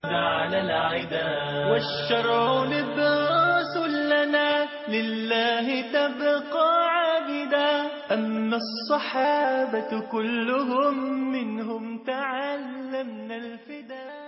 على العدا والشرع لباس لنا لله تبقى عابدا أما الصحابة كلهم منهم تعلمنا الفدا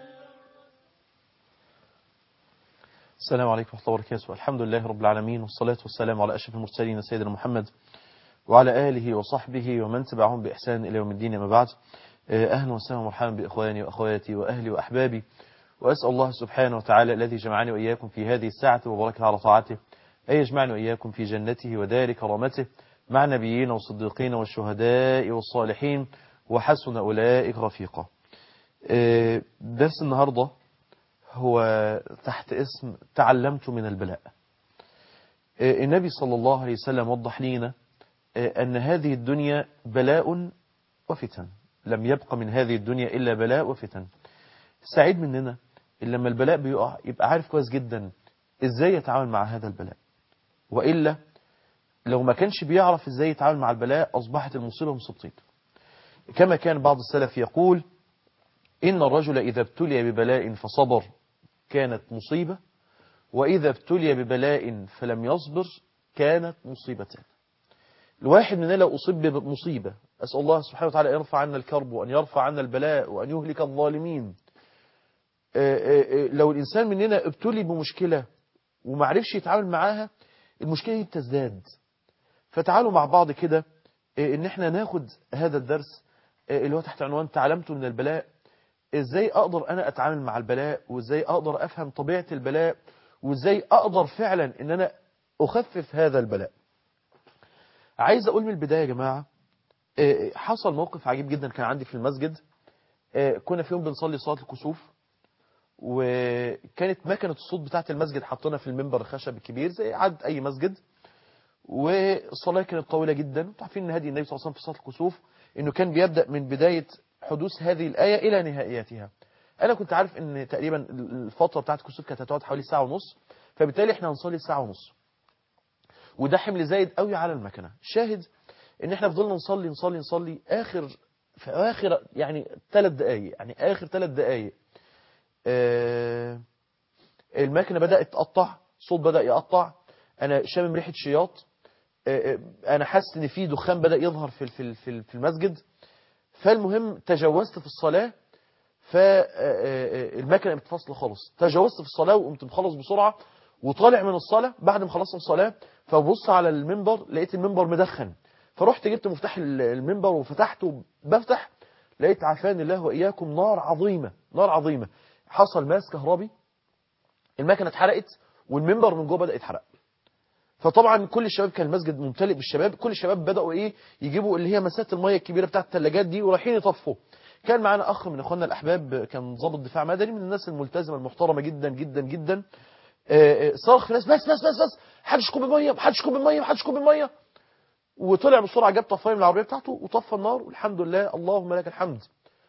السلام عليكم ورحمة الله وبركاته الحمد لله رب العالمين والصلاة والسلام على أشرف المرسلين سيدنا محمد وعلى آله وصحبه ومن تبعهم بإحسان إلى يوم الدين ما بعد أهلا وسهلا ومرحبا بإخواني وأخواتي وأهلي وأحبابي وأسأل الله سبحانه وتعالى الذي جمعني وإياكم في هذه الساعة وبركة على طاعته أن يجمعني وإياكم في جنته ودار كرامته مع النبيين والصديقين والشهداء والصالحين وحسن أولئك رفيقا درس النهاردة هو تحت اسم تعلمت من البلاء النبي صلى الله عليه وسلم وضح لنا أن هذه الدنيا بلاء وفتن لم يبق من هذه الدنيا إلا بلاء وفتن سعيد مننا لما البلاء بيقع يبقى عارف كويس جدا إزاي يتعامل مع هذا البلاء وإلا لو ما كانش بيعرف إزاي يتعامل مع البلاء أصبحت المصيبة مصيبتين كما كان بعض السلف يقول إن الرجل إذا ابتلي ببلاء فصبر كانت مصيبة وإذا ابتلي ببلاء فلم يصبر كانت مصيبتان الواحد مننا لو أصيب بمصيبة أسأل الله سبحانه وتعالى يرفع عنا الكرب وأن يرفع عنا البلاء وأن يهلك الظالمين لو الإنسان مننا ابتلي بمشكلة ومعرفش يتعامل معاها المشكلة دي بتزداد فتعالوا مع بعض كده ان احنا ناخد هذا الدرس اللي هو تحت عنوان تعلمت من البلاء ازاي اقدر انا اتعامل مع البلاء وازاي اقدر افهم طبيعة البلاء وازاي اقدر فعلا ان انا اخفف هذا البلاء عايز اقول من البداية يا جماعة حصل موقف عجيب جدا كان عندي في المسجد كنا في يوم بنصلي صلاة الكسوف وكانت مكنة الصوت بتاعة المسجد حطينا في المنبر الخشب الكبير زي عدد أي مسجد والصلاة كانت طويلة جدا عارفين ان هدي النبي صلى الله عليه وسلم في صلاة الكسوف انه كان بيبدأ من بداية حدوث هذه الآية إلى نهايتها أنا كنت عارف ان تقريبا الفترة بتاعة الكسوف كانت هتقعد حوالي ساعة ونص فبالتالي احنا هنصلي ساعة ونص وده حمل زايد قوي على المكنة شاهد ان احنا فضلنا نصلي نصلي نصلي آخر في آخر يعني ثلاث دقايق يعني آخر ثلاث دقايق آه المكنة بدأت تقطع الصوت بدأ يقطع أنا شامم ريحة شياط آه أنا حاسس إن في دخان بدأ يظهر في في في المسجد فالمهم تجاوزت في الصلاة فالمكنة بتفصل خالص تجاوزت في الصلاة وقمت مخلص بسرعة وطالع من الصلاة بعد ما خلصت الصلاة فبص على المنبر لقيت المنبر مدخن فرحت جبت مفتاح المنبر وفتحته بفتح لقيت عافاني الله وإياكم نار عظيمة نار عظيمة حصل ماس كهربي المكنة اتحرقت والمنبر من جوه بدأ يتحرق فطبعا كل الشباب كان المسجد ممتلئ بالشباب كل الشباب بدأوا ايه يجيبوا اللي هي مسات المية الكبيرة بتاعت الثلاجات دي ورايحين يطفوا كان معانا اخ من اخواننا الاحباب كان ضابط دفاع مدني من الناس الملتزمة المحترمة جدا جدا جدا صرخ ناس بس بس بس بس حدش كوب الميه محدش كوب الميه محدش كوب الميه وطلع بسرعه جاب طفايه من العربيه بتاعته وطفى النار والحمد لله اللهم لك الحمد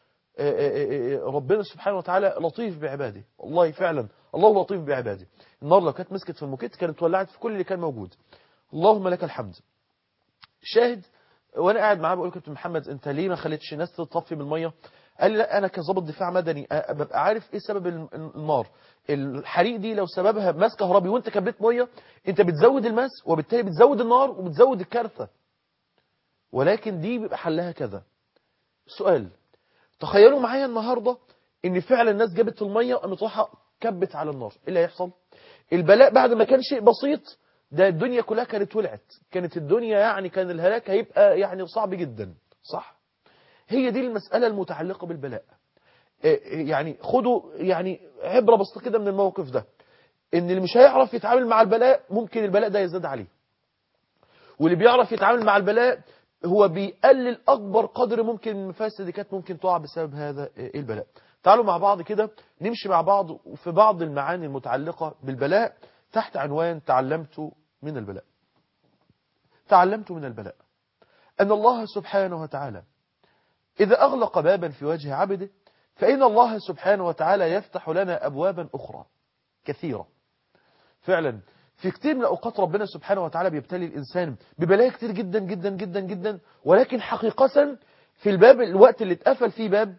ربنا سبحانه وتعالى لطيف بعباده والله فعلا الله لطيف بعباده النار لو كانت مسكت في الموكيت كانت ولعت في كل اللي كان موجود اللهم لك الحمد شاهد وانا قاعد معاه بقول كابتن محمد انت ليه ما خليتش الناس تطفي بالميه قال لي لا انا كظابط دفاع مدني ببقى عارف ايه سبب النار الحريق دي لو سببها ماس كهربي وانت كبيت ميه انت بتزود الماس وبالتالي بتزود النار وبتزود الكارثه ولكن دي بيبقى حلها كذا سؤال تخيلوا معايا النهاردة ان فعلا الناس جابت المية وقامت رايحه كبت على النار ايه اللي هيحصل البلاء بعد ما كان شيء بسيط ده الدنيا كلها كانت ولعت كانت الدنيا يعني كان الهلاك هيبقى يعني صعب جدا صح هي دي المسألة المتعلقة بالبلاء يعني خدوا يعني عبرة بسيطة كده من الموقف ده ان اللي مش هيعرف يتعامل مع البلاء ممكن البلاء ده يزداد عليه واللي بيعرف يتعامل مع البلاء هو بيقلل أكبر قدر ممكن من المفاسد اللي كانت ممكن تقع بسبب هذا البلاء تعالوا مع بعض كده نمشي مع بعض في بعض المعاني المتعلقة بالبلاء تحت عنوان تعلمت من البلاء تعلمت من البلاء أن الله سبحانه وتعالى إذا أغلق بابا في وجه عبده فإن الله سبحانه وتعالى يفتح لنا أبوابا أخرى كثيرة فعلا في كتير من أوقات ربنا سبحانه وتعالى بيبتلي الإنسان ببلايا كتير جدا جدا جدا جدا ولكن حقيقة في الباب الوقت اللي اتقفل فيه باب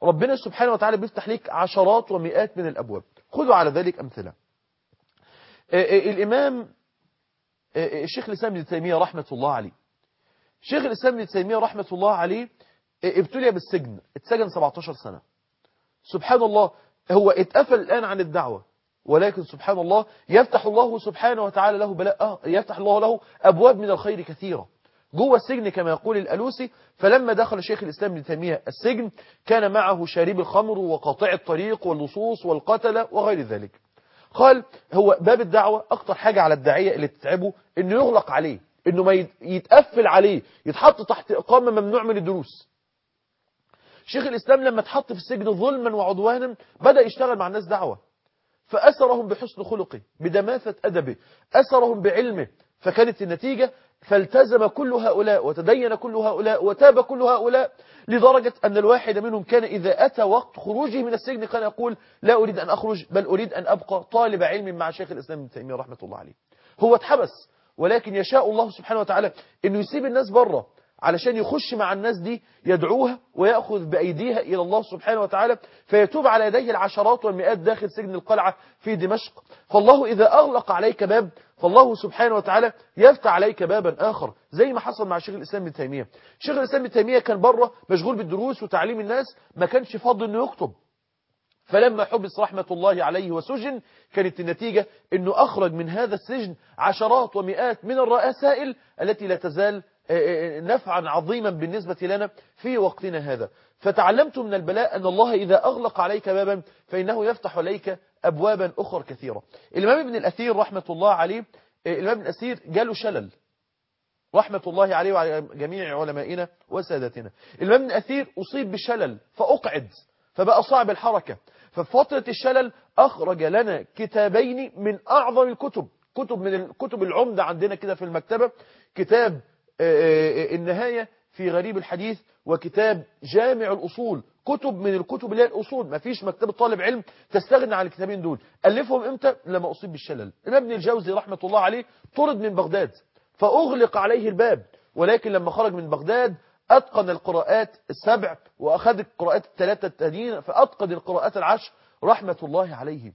ربنا سبحانه وتعالى بيفتح لك عشرات ومئات من الأبواب خذوا على ذلك أمثلة آه، آه، الإمام آه، آه، الشيخ الإسلام ابن تيمية رحمة الله عليه شيخ الإسلام ابن تيمية رحمة الله عليه آه، ابتلي بالسجن اتسجن 17 سنة سبحان الله هو اتقفل الآن عن الدعوة ولكن سبحان الله يفتح الله سبحانه وتعالى له بلاء آه يفتح الله له أبواب من الخير كثيرة جوه السجن كما يقول الألوسي فلما دخل شيخ الإسلام ابن تيمية السجن كان معه شارب الخمر وقاطع الطريق واللصوص والقتلة وغير ذلك قال هو باب الدعوة أكتر حاجة على الداعية اللي تتعبه إنه يغلق عليه إنه ما يت- يتقفل عليه يتحط تحت إقامة ممنوع من الدروس شيخ الإسلام لما اتحط في السجن ظلما وعدوانا بدأ يشتغل مع الناس دعوة فأسرهم بحسن خلقه بدماثة أدبه أسرهم بعلمه فكانت النتيجة فالتزم كل هؤلاء وتدين كل هؤلاء وتاب كل هؤلاء لدرجة أن الواحد منهم كان إذا أتى وقت خروجه من السجن كان يقول لا أريد أن أخرج بل أريد أن أبقى طالب علم مع شيخ الإسلام ابن تيمية رحمة الله عليه هو اتحبس ولكن يشاء الله سبحانه وتعالى أنه يسيب الناس بره علشان يخش مع الناس دي يدعوها ويأخذ بأيديها إلى الله سبحانه وتعالى فيتوب على يديه العشرات والمئات داخل سجن القلعة في دمشق فالله إذا أغلق عليك باب فالله سبحانه وتعالى يفتح عليك بابا آخر زي ما حصل مع شيخ الإسلام ابن تيمية شيخ الإسلام ابن تيمية كان بره مشغول بالدروس وتعليم الناس ما كانش فاضي أنه يخطب فلما حبس رحمة الله عليه وسجن كانت النتيجة أنه أخرج من هذا السجن عشرات ومئات من الرسائل التي لا تزال آه، آه، نفعا عظيما بالنسبة لنا في وقتنا هذا فتعلمت من البلاء أن الله إذا أغلق عليك بابا فإنه يفتح عليك أبوابا أخرى كثيرة الإمام ابن الأثير رحمة الله عليه آه، الإمام ابن الأثير جاله شلل رحمة الله عليه وعلى جميع علمائنا وسادتنا الإمام ابن الأثير أصيب بشلل فأقعد فبقى صعب الحركة ففي فترة الشلل أخرج لنا كتابين من أعظم الكتب كتب من الكتب العمدة عندنا كده في المكتبة كتاب آه، آه، النهاية في غريب الحديث وكتاب جامع الأصول كتب من الكتب اللي هي الأصول ما فيش مكتبة طالب علم تستغنى عن الكتابين دول ألفهم إمتى لما أصيب بالشلل الإمام ابن الجوزي رحمة الله عليه طرد من بغداد فأغلق عليه الباب ولكن لما خرج من بغداد أتقن القراءات السبع وأخذ القراءات الثلاثة التانيين فأتقن القراءات العشر رحمة الله عليه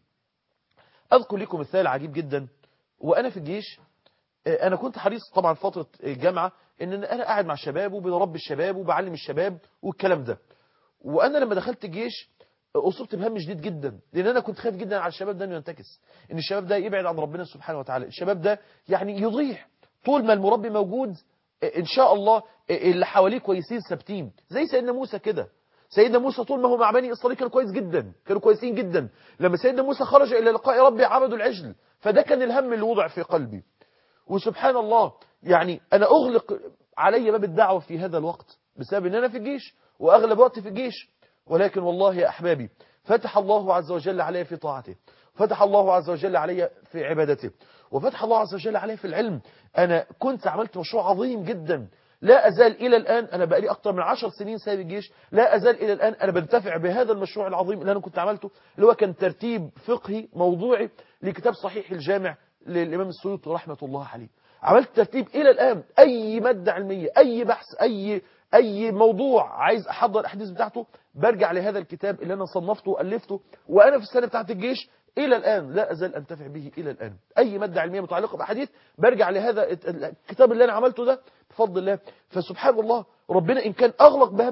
أذكر لكم مثال عجيب جدا وأنا في الجيش آه، أنا كنت حريص طبعا فترة الجامعة إن أنا قاعد مع الشباب وبنربي الشباب وبعلم الشباب والكلام ده وأنا لما دخلت الجيش آه، أصبت بهم شديد جدا لأن أنا كنت خايف جدا على الشباب ده إنه ينتكس إن الشباب ده يبعد عن ربنا سبحانه وتعالى الشباب ده يعني يضيع طول ما المربي موجود آه، إن شاء الله آه، اللي حواليه كويسين ثابتين زي سيدنا موسى كده سيدنا موسى طول ما هو مع بني إسرائيل كان كويس جدا كانوا كويسين جدا لما سيدنا موسى خرج إلى لقاء ربي عبدوا العجل فده كان الهم اللي وضع في قلبي وسبحان الله يعني أنا أغلق علي باب الدعوة في هذا الوقت بسبب أن أنا في الجيش وأغلب وقتي في الجيش ولكن والله يا أحبابي فتح الله عز وجل علي في طاعته فتح الله عز وجل علي في عبادته وفتح الله عز وجل علي في العلم أنا كنت عملت مشروع عظيم جدا لا أزال إلى الآن أنا بقى لي أكثر من عشر سنين سايب الجيش لا أزال إلى الآن أنا بنتفع بهذا المشروع العظيم اللي أنا كنت عملته اللي هو كان ترتيب فقهي موضوعي لكتاب صحيح الجامع للإمام السيوطي رحمة الله عليه عملت ترتيب إلى الآن أي مادة علمية أي بحث أي أي موضوع عايز أحضر الأحاديث بتاعته برجع لهذا الكتاب اللي أنا صنفته وألفته وأنا في السنة بتاعت الجيش إلى الآن لا أزال أنتفع به إلى الآن أي مادة علمية متعلقة بأحاديث برجع لهذا الكتاب اللي أنا عملته ده بفضل الله فسبحان الله ربنا إن كان أغلق باب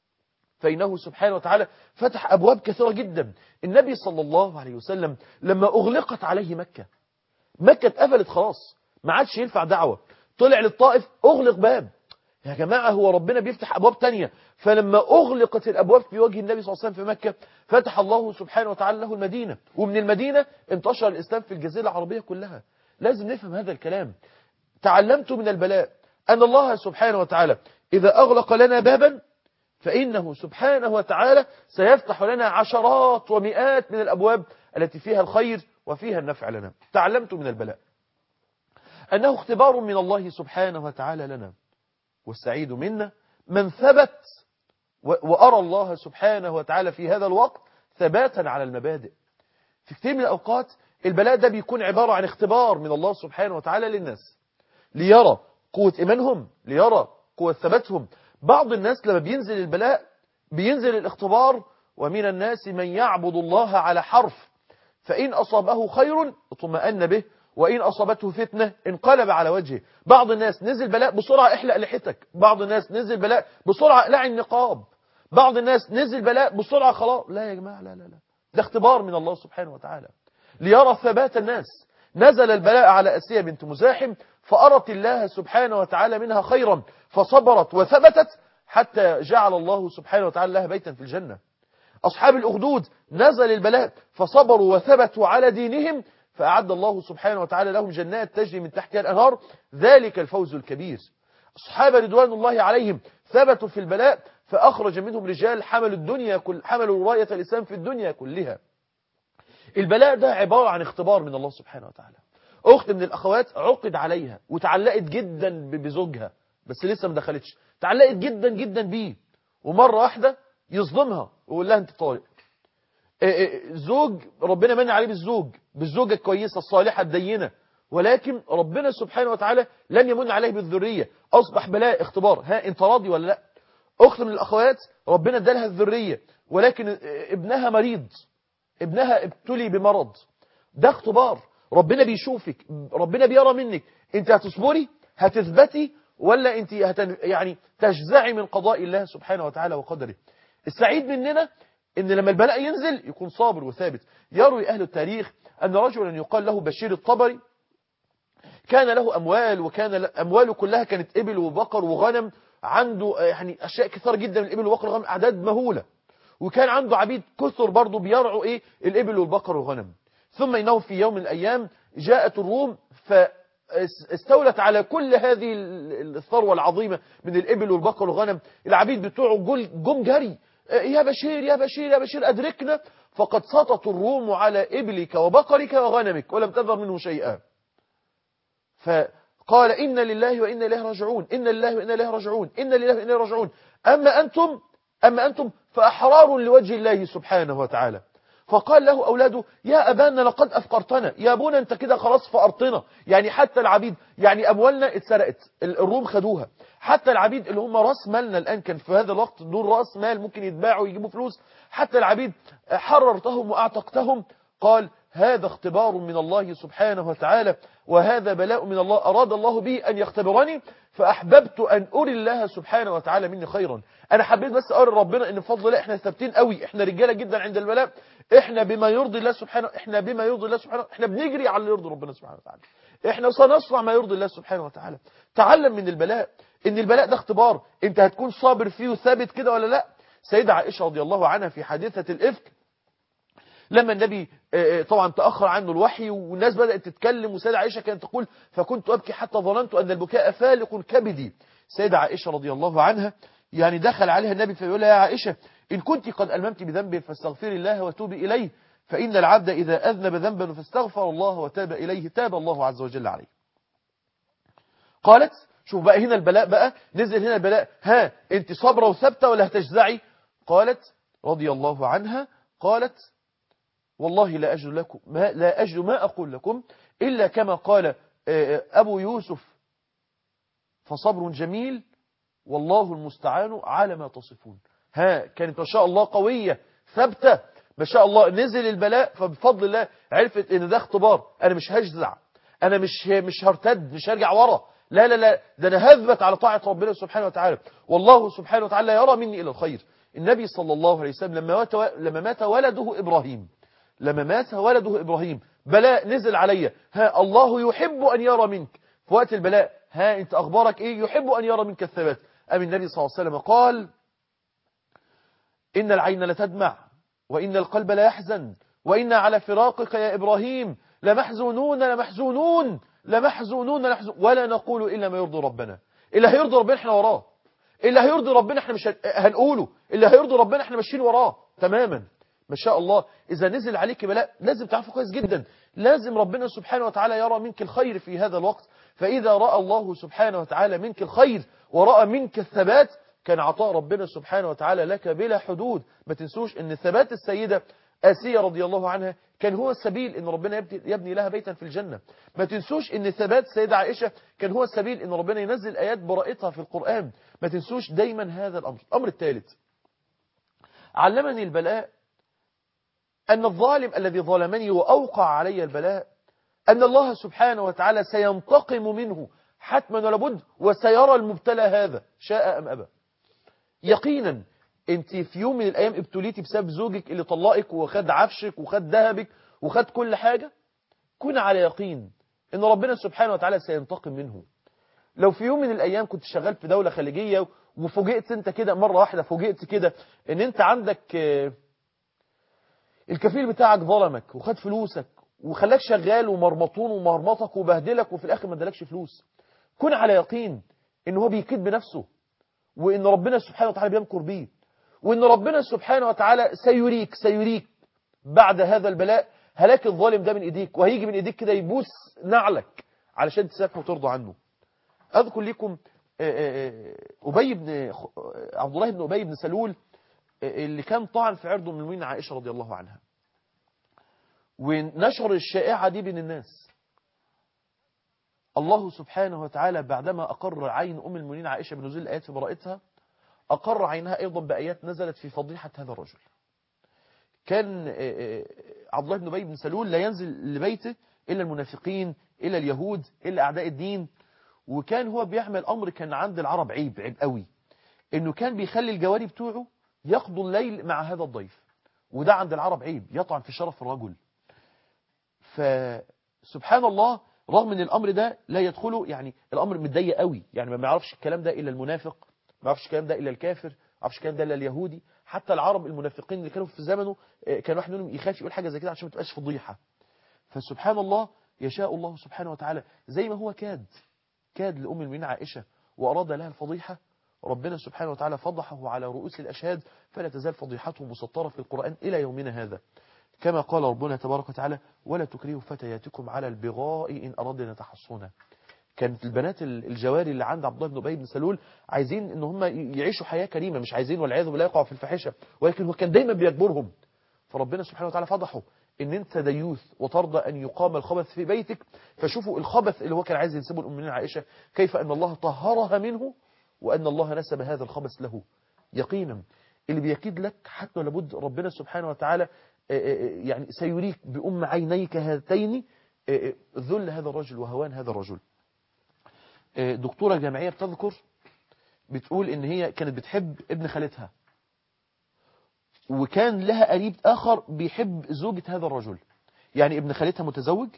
فإنه سبحانه وتعالى فتح أبواب كثيرة جدا النبي صلى الله عليه وسلم لما أغلقت عليه مكة مكة اتقفلت خلاص ما عادش ينفع دعوة طلع للطائف أغلق باب يا جماعة هو ربنا بيفتح أبواب تانية فلما أغلقت الأبواب في وجه النبي صلى الله عليه وسلم في مكة فتح الله سبحانه وتعالى له المدينة ومن المدينة انتشر الإسلام في الجزيرة العربية كلها لازم نفهم هذا الكلام تعلمت من البلاء أن الله سبحانه وتعالى إذا أغلق لنا بابا فإنه سبحانه وتعالى سيفتح لنا عشرات ومئات من الأبواب التي فيها الخير وفيها النفع لنا تعلمت من البلاء أنه اختبار من الله سبحانه وتعالى لنا والسعيد منا من ثبت وأرى الله سبحانه وتعالى في هذا الوقت ثباتا على المبادئ في كثير من الأوقات البلاء ده بيكون عبارة عن اختبار من الله سبحانه وتعالى للناس ليرى قوة إيمانهم ليرى قوة ثباتهم بعض الناس لما بينزل البلاء بينزل الاختبار ومن الناس من يعبد الله على حرف فإن أصابه خير اطمأن به وإن أصابته فتنة انقلب على وجهه بعض الناس نزل بلاء بسرعة احلق لحيتك بعض الناس نزل بلاء بسرعة اقلع النقاب بعض الناس نزل بلاء بسرعة خلاص لا يا جماعة لا لا لا ده اختبار من الله سبحانه وتعالى ليرى ثبات الناس نزل البلاء على أسية بنت مزاحم فأرت الله سبحانه وتعالى منها خيرا فصبرت وثبتت حتى جعل الله سبحانه وتعالى لها بيتا في الجنة أصحاب الأخدود نزل البلاء فصبروا وثبتوا على دينهم فأعد الله سبحانه وتعالى لهم جنات تجري من تحتها الأنهار ذلك الفوز الكبير أصحاب رضوان الله عليهم ثبتوا في البلاء فأخرج منهم رجال حملوا الدنيا كل حملوا راية الإسلام في الدنيا كلها البلاء ده عبارة عن اختبار من الله سبحانه وتعالى أخت من الأخوات عقد عليها وتعلقت جدا بزوجها بس لسه ما دخلتش تعلقت جدا جدا بيه ومرة واحدة يظلمها ويقول لها انت طارق زوج ربنا من عليه بالزوج بالزوجة الكويسة الصالحة الدينة ولكن ربنا سبحانه وتعالى لن يمن عليه بالذرية أصبح بلاء اختبار ها انت راضي ولا لا أخت من الأخوات ربنا ادالها الذرية ولكن ابنها مريض ابنها ابتلي بمرض ده اختبار ربنا بيشوفك ربنا بيرى منك انت هتصبري هتثبتي ولا انت هتن يعني تجزعي من قضاء الله سبحانه وتعالى وقدره السعيد مننا ان لما البلاء ينزل يكون صابر وثابت يروي اهل التاريخ ان رجلا يقال له بشير الطبري كان له اموال وكان امواله كلها كانت ابل وبقر وغنم عنده يعني اشياء كثيره جدا من الابل والبقر والغنم اعداد مهوله وكان عنده عبيد كثر برضه بيرعوا ايه الابل والبقر والغنم ثم انه في يوم من الايام جاءت الروم فاستولت على كل هذه الثروه العظيمه من الابل والبقر والغنم العبيد بتوعه جم جري يا بشير يا بشير يا بشير أدركنا فقد سطت الروم على إبلك وبقرك وغنمك ولم تذر منه شيئا فقال إن لله وإنا إليه راجعون إن لله وإنا إليه راجعون إن لله وإنا إليه راجعون أما أنتم أما أنتم فأحرار لوجه الله سبحانه وتعالى فقال له أولاده يا أبانا لقد أفقرتنا يا أبونا أنت كده خلاص فقرتنا يعني حتى العبيد يعني أموالنا اتسرقت الروم خدوها حتى العبيد اللي هم راس مالنا الآن كان في هذا الوقت دول راس مال ممكن يتباعوا ويجيبوا فلوس حتى العبيد حررتهم وأعتقتهم قال هذا اختبار من الله سبحانه وتعالى وهذا بلاء من الله أراد الله به أن يختبرني فأحببت أن أري الله سبحانه وتعالى مني خيرا أنا حبيت بس أري ربنا أن بفضل الله إحنا ثابتين قوي إحنا رجالة جدا عند البلاء إحنا بما يرضي الله سبحانه إحنا بما يرضي الله سبحانه إحنا بنجري على اللي يرضي ربنا سبحانه وتعالى إحنا سنصنع ما يرضي الله سبحانه وتعالى تعلم من البلاء إن البلاء ده اختبار أنت هتكون صابر فيه وثابت كده ولا لا سيدة عائشة رضي الله عنها في حادثة الإفك لما النبي طبعا تأخر عنه الوحي والناس بدأت تتكلم وسيدة عائشة كانت تقول فكنت أبكي حتى ظننت أن البكاء فالق كبدي سيدة عائشة رضي الله عنها يعني دخل عليها النبي فيقول لها يا عائشة إن كنت قد ألممت بذنب فاستغفري الله وتوبي إليه فإن العبد إذا أذنب ذنبا فاستغفر الله وتاب إليه تاب الله عز وجل عليه قالت شوف بقى هنا البلاء بقى نزل هنا البلاء ها انت صبرة وثابتة ولا هتجزعي قالت رضي الله عنها قالت والله لا أجد, لكم ما لا أجد ما أقول لكم إلا كما قال أبو يوسف فصبر جميل والله المستعان على ما تصفون ها كانت ما شاء الله قوية ثابتة ما شاء الله نزل البلاء فبفضل الله عرفت ان ده اختبار انا مش هجزع انا مش مش هرتد مش هرجع ورا لا لا لا ده انا هثبت على طاعة ربنا سبحانه وتعالى والله سبحانه وتعالى يرى مني الى الخير النبي صلى الله عليه وسلم لما مات لما مات ولده ابراهيم لما مات ولده إبراهيم بلاء نزل علي ها الله يحب أن يرى منك في وقت البلاء ها أنت أخبارك إيه يحب أن يرى منك الثبات أم النبي صلى الله عليه وسلم قال إن العين لتدمع وإن القلب لا يحزن وإن على فراقك يا إبراهيم لمحزونون لمحزونون لمحزونون لمحزون ولا نقول إلا ما يرضي ربنا إلا هيرضي ربنا احنا وراه إلا هيرضي ربنا احنا مش هنقوله إلا هيرضي ربنا احنا ماشيين وراه تماما ما شاء الله إذا نزل عليك بلاء لازم تعرفه كويس جدا لازم ربنا سبحانه وتعالى يرى منك الخير في هذا الوقت فإذا رأى الله سبحانه وتعالى منك الخير ورأى منك الثبات كان عطاء ربنا سبحانه وتعالى لك بلا حدود ما تنسوش ان ثبات السيدة آسية رضي الله عنها كان هو السبيل ان ربنا يبني لها بيتا في الجنة ما تنسوش ان ثبات السيدة عائشة كان هو السبيل ان ربنا ينزل آيات براءتها في القرآن ما تنسوش دايما هذا الأمر الأمر الثالث علمني البلاء أن الظالم الذي ظلمني وأوقع علي البلاء أن الله سبحانه وتعالى سينتقم منه حتما ولا بد وسيرى المبتلى هذا شاء أم أبى يقينا انت في يوم من الأيام ابتليتي بسبب زوجك اللي طلقك وخد عفشك وخد ذهبك وخد كل حاجة كن على يقين ان ربنا سبحانه وتعالى سينتقم منه لو في يوم من الأيام كنت شغال في دولة خليجية وفوجئت انت كده مرة واحدة فوجئت كده ان انت عندك آه، الكفيل بتاعك ظلمك وخد فلوسك وخلاك شغال ومرمطون ومرمطك وبهدلك وفي الاخر ما ادالكش فلوس كن على يقين ان هو بيكيد بنفسه وان ربنا سبحانه وتعالى بيمكر بيه وان ربنا سبحانه وتعالى سيريك سيريك بعد هذا البلاء هلاك الظالم ده من ايديك وهيجي من ايديك كده يبوس نعلك علشان تسامحه وترضى عنه اذكر لكم آه، آه، آه، ابي بن خ- آه، عبد الله بن ابي بن سلول آه، اللي كان طعن في عرض من المؤمنين عائشه رضي الله عنها ونشر الشائعه دي بين الناس الله سبحانه وتعالى بعدما أقر عين أم المؤمنين عائشة بنزول الآيات في براءتها أقر عينها أيضا بآيات نزلت في فضيحة هذا الرجل كان آه، آه، عبد الله بن أبي بن سلول لا ينزل لبيته إلا المنافقين إلا اليهود إلا أعداء الدين وكان هو بيعمل أمر كان عند العرب عيب عيب قوي إنه كان بيخلي الجواري بتوعه يقضوا الليل مع هذا الضيف وده عند العرب عيب يطعن في شرف الرجل فسبحان الله رغم ان الامر ده لا يدخله يعني الامر متضيق قوي يعني ما بيعرفش الكلام ده الا المنافق ما بيعرفش الكلام ده الا الكافر ما بيعرفش الكلام ده الا اليهودي حتى العرب المنافقين اللي كانوا في زمنه آه، كان واحد منهم يخاف يقول حاجه زي كده عشان ما تبقاش فضيحه فسبحان الله يشاء الله سبحانه وتعالى زي ما هو كاد كاد لام المؤمنين عائشه واراد لها الفضيحه ربنا سبحانه وتعالى فضحه على رؤوس الاشهاد فلا تزال فضيحته مسطره في القران الى يومنا هذا كما قال ربنا تبارك وتعالى ولا تكرهوا فتياتكم على البغاء إن أردنا تحصنا كانت البنات ال- الجواري اللي عند عبد الله بن أبي بن سلول عايزين ان هم يعيشوا حياة كريمة مش عايزين والعياذ بالله يقعوا في الفاحشة ولكن هو كان دايما بيجبرهم فربنا سبحانه وتعالى فضحه ان انت ديوث وترضى ان يقام الخبث في بيتك فشوفوا الخبث اللي هو كان عايز ينسبه الأمين عائشة كيف ان الله طهرها منه وان الله نسب هذا الخبث له يقينا اللي بيكيد لك حتى لابد ربنا سبحانه وتعالى آه، آه، يعني سيريك بأم عينيك هاتين آه، آه، ذل هذا الرجل وهوان هذا الرجل آه، دكتورة جامعية بتذكر بتقول ان هي كانت بتحب ابن خالتها وكان لها قريب آخر بيحب زوجة هذا الرجل يعني ابن خالتها متزوج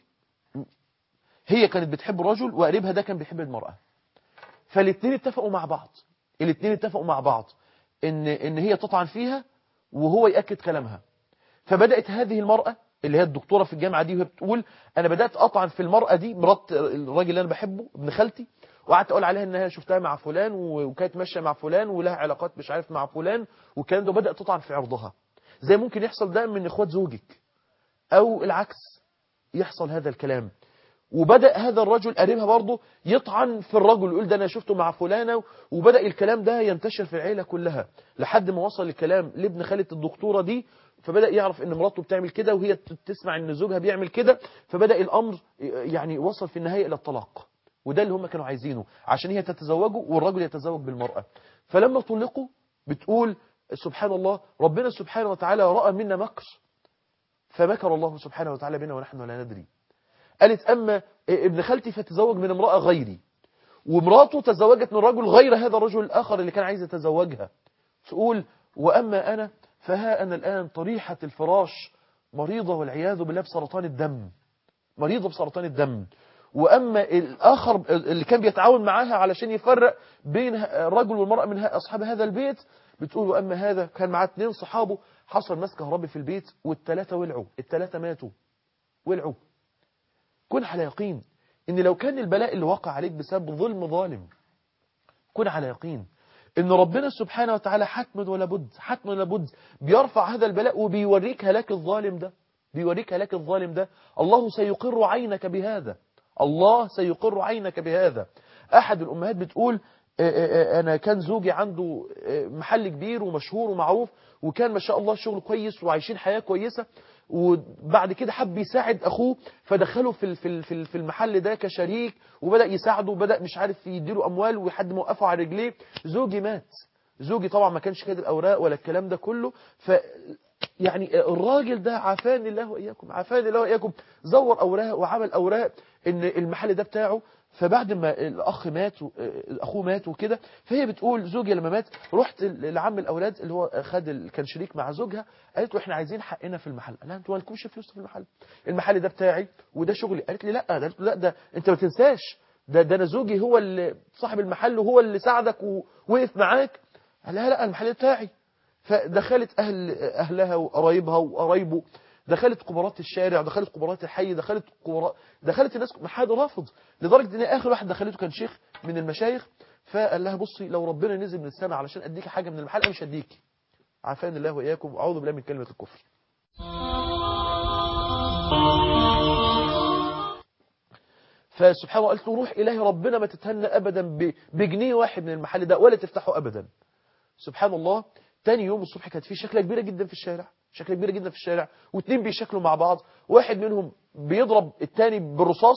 هي كانت بتحب الرجل وقريبها ده كان بيحب المرأة فالاثنين اتفقوا مع بعض الاثنين اتفقوا مع بعض ان ان هي تطعن فيها وهو يأكد كلامها فبدأت هذه المرأة اللي هي الدكتورة في الجامعة دي وهي بتقول أنا بدأت أطعن في المرأة دي مرات الراجل اللي أنا بحبه ابن خالتي وقعدت أقول عليها إنها شفتها مع فلان وكانت ماشية مع فلان ولها علاقات مش عارف مع فلان والكلام ده بدأت تطعن في عرضها زي ممكن يحصل ده من إخوات زوجك أو العكس يحصل هذا الكلام وبدأ هذا الرجل قريبها برضه يطعن في الرجل يقول ده أنا شفته مع فلانة وبدأ الكلام ده ينتشر في العيلة كلها لحد ما وصل الكلام لابن خالة الدكتورة دي فبدأ يعرف ان مراته بتعمل كده وهي تسمع ان زوجها بيعمل كده فبدأ الامر يعني وصل في النهاية الى الطلاق وده اللي هم كانوا عايزينه عشان هي تتزوجه والرجل يتزوج بالمرأة فلما طلقوا بتقول سبحان الله ربنا سبحانه وتعالى رأى منا مكر فمكر الله سبحانه وتعالى بنا ونحن لا ندري قالت أما ابن خالتي فتزوج من امرأة غيري ومراته تزوجت من رجل غير هذا الرجل الآخر اللي كان عايز يتزوجها تقول وأما أنا فها أنا الآن طريحة الفراش مريضة والعياذ بالله بسرطان الدم مريضة بسرطان الدم وأما الآخر اللي كان بيتعاون معاها علشان يفرق بين الرجل والمرأة من أصحاب هذا البيت بتقول وأما هذا كان معاه اثنين صحابه حصل مس كهربي في البيت والثلاثة ولعوا الثلاثة ماتوا ولعوا كن على يقين ان لو كان البلاء اللي وقع عليك بسبب ظلم ظالم كن على يقين ان ربنا سبحانه وتعالى حتما ولا بد حتما ولا بد بيرفع هذا البلاء وبيوريك هلاك الظالم ده بيوريك هلاك الظالم ده الله سيقر عينك بهذا الله سيقر عينك بهذا احد الامهات بتقول انا كان زوجي عنده محل كبير ومشهور ومعروف وكان ما شاء الله شغل كويس وعايشين حياة كويسة وبعد كده حب يساعد اخوه فدخله في في في المحل ده كشريك وبدا يساعده وبدا مش عارف يديله اموال وحد موقفه على رجليه زوجي مات زوجي طبعا ما كانش كاتب اوراق ولا الكلام ده كله ف يعني الراجل ده عافاني الله واياكم عافاني الله واياكم زور اوراق وعمل اوراق ان المحل ده بتاعه فبعد ما الاخ مات و- اخوه مات وكده فهي بتقول زوجي لما مات رحت لعم الاولاد اللي هو خد ال- كان شريك مع زوجها قالت له احنا عايزين حقنا في المحل قال لها انتوا مالكمش فلوس في المحل المحل ده بتاعي وده شغلي قالت لي لا ده قالت له لا ده انت ما تنساش ده ده انا زوجي هو اللي صاحب المحل وهو اللي ساعدك ووقف معاك قال لها لا المحل بتاعي فدخلت أهل أهلها وقرايبها وقرايبه دخلت كبارات الشارع دخلت كبارات الحي دخلت كبارات دخلت الناس ما حد رافض لدرجة ان اخر واحد دخلته كان شيخ من المشايخ فقال لها بصي لو ربنا نزل من السماء علشان اديكي حاجة من المحل انا مش هديكي عافاني الله واياكم واعوذ بالله من كلمة الكفر فسبحان الله قالت له روح إلهي ربنا ما تتهنى أبدا ب- بجنيه واحد من المحل ده ولا تفتحه أبدا سبحان الله تاني يوم الصبح كانت في شكلة كبيرة جدا في الشارع شكلة كبيرة جدا في الشارع واثنين بيشكلوا مع بعض واحد منهم بيضرب التاني بالرصاص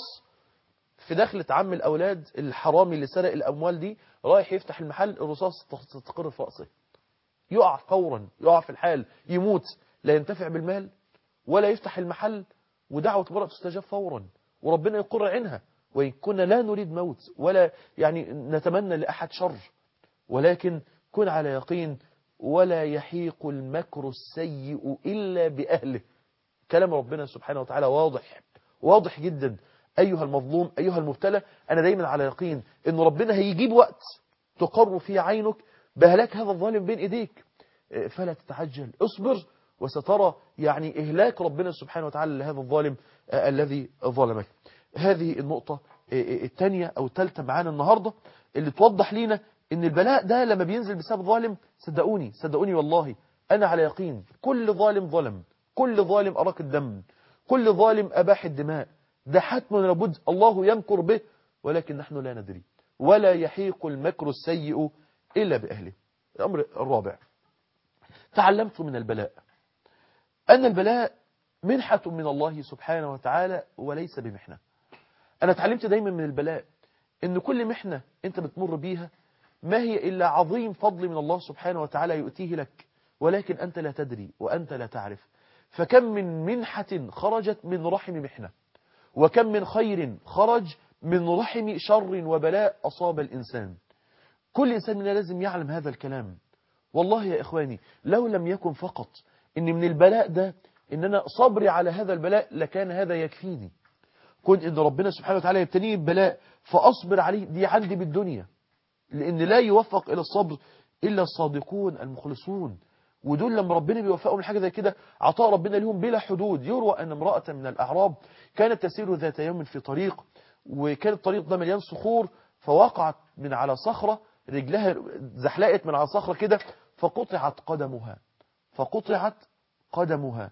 في دخلة عم الأولاد الحرامي اللي سرق الأموال دي رايح يفتح المحل الرصاص تستقر في رأسه يقع فورا يقع في الحال يموت لا ينتفع بالمال ولا يفتح المحل ودعوة المرأة تستجاب فورا وربنا يقر عينها وإن كنا لا نريد موت ولا يعني نتمنى لأحد شر ولكن كن على يقين ولا يحيق المكر السيء إلا بأهله كلام ربنا سبحانه وتعالى واضح واضح جدا أيها المظلوم أيها المبتلى أنا دايما على يقين أن ربنا هيجيب وقت تقر فيه عينك بهلاك هذا الظالم بين إيديك إيه، فلا تتعجل اصبر وسترى يعني إهلاك ربنا سبحانه وتعالى لهذا الظالم آه، الذي ظلمك هذه النقطة آه، آه، الثانية أو الثالثة معانا النهاردة اللي توضح لينا ان البلاء ده لما بينزل بسبب ظالم صدقوني صدقوني والله أنا على يقين كل ظالم ظلم كل ظالم أراك الدم كل ظالم أباح الدماء ده حتم لابد الله يمكر به ولكن نحن لا ندري ولا يحيق المكر السيء إلا بأهله الأمر الرابع تعلمت من البلاء أن البلاء منحة من الله سبحانه وتعالى وليس بمحنة أنا تعلمت دايما من البلاء أن كل محنة أنت بتمر بيها ما هي إلا عظيم فضل من الله سبحانه وتعالى يؤتيه لك ولكن أنت لا تدري وأنت لا تعرف فكم من منحة خرجت من رحم محنة وكم من خير خرج من رحم شر وبلاء أصاب الإنسان كل إنسان منا لازم يعلم هذا الكلام والله يا إخواني لو لم يكن فقط إن من البلاء ده إن أنا صبري على هذا البلاء لكان هذا يكفيني كن إن ربنا سبحانه وتعالى يبتني ببلاء فأصبر عليه دي عندي بالدنيا لأن لا يوفق إلى الصبر إلا الصادقون المخلصون ودول لما ربنا بيوفقهم لحاجة زي كده عطاء ربنا لهم بلا حدود يروى أن امرأة من الأعراب كانت تسير ذات يوم في طريق وكان الطريق ده مليان صخور فوقعت من على صخرة رجلها زحلقت من على صخرة كده فقطعت قدمها فقطعت قدمها